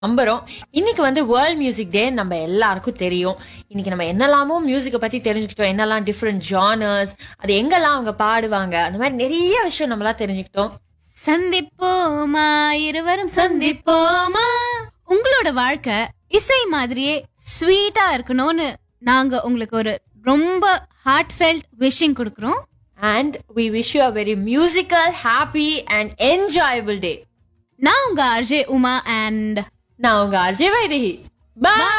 நம்புறோம் இன்னைக்கு வந்து வேர்ல்ட் மியூசிக் டே நம்ம எல்லாருக்கும் தெரியும் இன்னைக்கு நம்ம என்னெல்லாமோ மியூசிக்கை பத்தி தெரிஞ்சுக்கிட்டோம் என்னெல்லாம் டிஃப்ரெண்ட் ஜானர்ஸ் அது எங்கெல்லாம் அவங்க பாடுவாங்க அந்த மாதிரி நிறைய விஷயம் நம்மளாம் தெரிஞ்சுக்கிட்டோம் சந்திப்போமா இருவரும் சந்திப்போமா உங்களோட வாழ்க்கை இசை மாதிரியே ஸ்வீட்டா இருக்கணும்னு நாங்க உங்களுக்கு ஒரு ரொம்ப ஹார்ட் ஃபெல்ட் விஷிங் கொடுக்குறோம் and we wish you a very musical happy and enjoyable day நான் உங்க ஆர்ஜே உமா அண்ட் நான் உங்க அஜய் வைதேகி பாய்